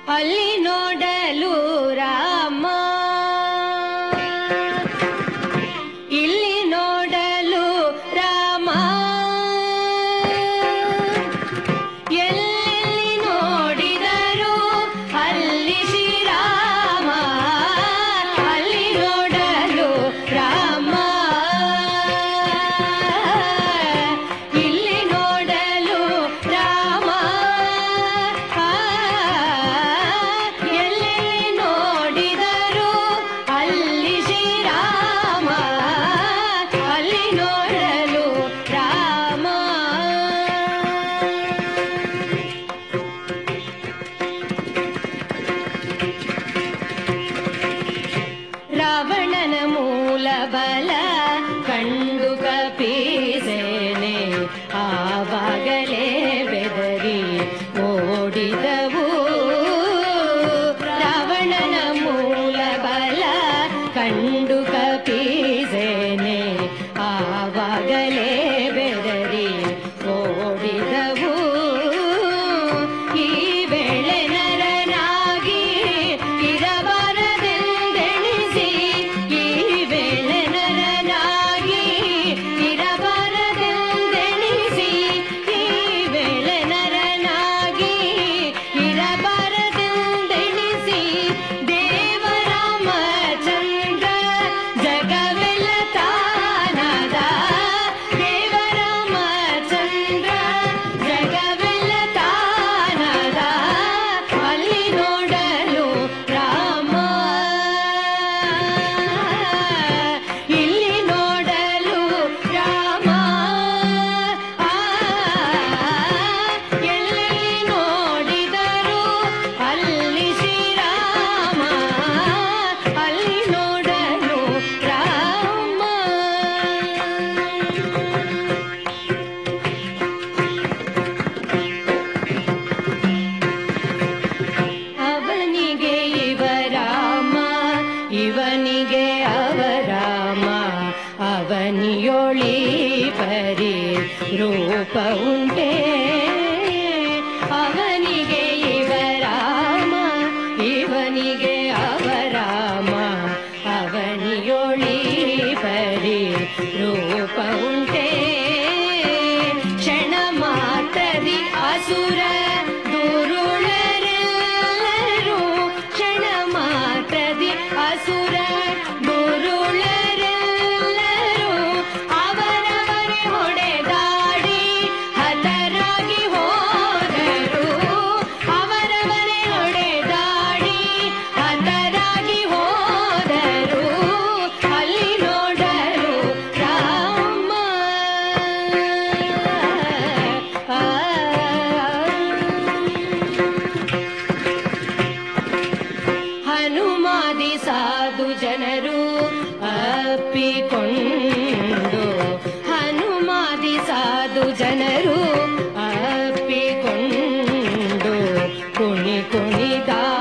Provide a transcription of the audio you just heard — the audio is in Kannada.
ಅಲ್ಲಿ ನೋಡಲು ರಾಮ ಇಲ್ಲಿ ನೋಡಲು ರಾಮ ಎಲ್ಲಿ ನೋಡಿದರು ಅಲ್ಲಿ ಶ್ರೀರಾಮ ಅಲ್ಲಿ ನೋಡಲು ರಾಮ ಇಲ್ಲಿ ನೋಡಲು ರಾಮ ಎಲ್ಲಿ ನೋಡಿದರು ಅಲ್ಲಿ ಶ್ರೀರಾಮ ಅಲ್ಲಿ ನೋಡಲು ರಾಮ ರಾವಣನ ಮೂಲ ಬಲ ಕಂಡು ಕಪೀಸೇನೆ ಆವಾಗಲೇ ಬೆದರಿ ಓಡಿದವು ರಾವಣನ ಮೂಲ ಬಲ ಕಂಡು ಕಪೀಸೇನೆ ಆವಾಗಲೇ ಬೆದರಿ ಓಡಿದವು ಈ ವೇಳೆ ನರನಾಗಿ ಇರಬಾರದೆಂದೆಣಿಸಿ ಈ ವೇಳೆ ನರನಾಗಿ ಇರಬಾರದೆಂದೆಣಿಸಿ ಈ ವೇಳೆ ನರನಾಗಿ ಇರಬಾರದೆಂದೆಣಿಸಿ ದೇವರಾಮ ಚಂದ್ರ ಜಗವೆಲ್ಲ ತಾನದ ದೇವರಾಮ ಚಂದ್ರ ಜಗವೆಲ್ಲ ತಾನದ ಅಲ್ಲಿ ನೋಡಲು ರಾಮ ಇಲ್ಲಿ ನೋಡಲು ರಾಮ ಆ, ಎಲ್ಲಿ ನೋಡಿದರು ಅಲ್ಲಿ ಶ್ರೀರಾಮ ಅಲ್ಲಿ ನೋಡಲು ರಾಮ ಅವನಿಗೆ ಇವರಾಮ ಇವನಿಗೆ ಅವರಾಮ ಅವನಿಯೊಳಿ ಪರಿ ರೂಪ ಉಂಟೆ ಅವನಿಗೆ ಇವರಾಮ ಇವನಿಗೆ ಅವರಾಮ ಅವನಿಯೊಳಿ ಪರಿ ರೂಪ ಉಂಟೆ ಕ್ಷಣ ಮಾತದಿ ಅಸುರ ದುರುಳರೆಲ್ಲರೂ ಕ್ಷಣ ಮಾತದಿ ಅಸುರ ದುರುಳರೆಲ್ಲರೂ ಅವರವರೇ ಹೊಡೆದಾಡಿ ಹತರಾಗಿ ಹೋದರು ಅವರವರೇ ಹೊಡೆದಾಡಿ ಹತರಾಗಿ ಹೋದರು ಅಲ್ಲಿ ನೋಡಲು ರಾಮ ಹನುಮಾದಿ ಸಾಧು ಜನರು ಅಪ್ಪಿಕೊಂಡು ಹನುಮಾದಿ ಸಾಧು ಜನರು ಅಪ್ಪಿಕೊಂಡು ಕುಣಿ ಕುಣಿದಾಡುತ್ತ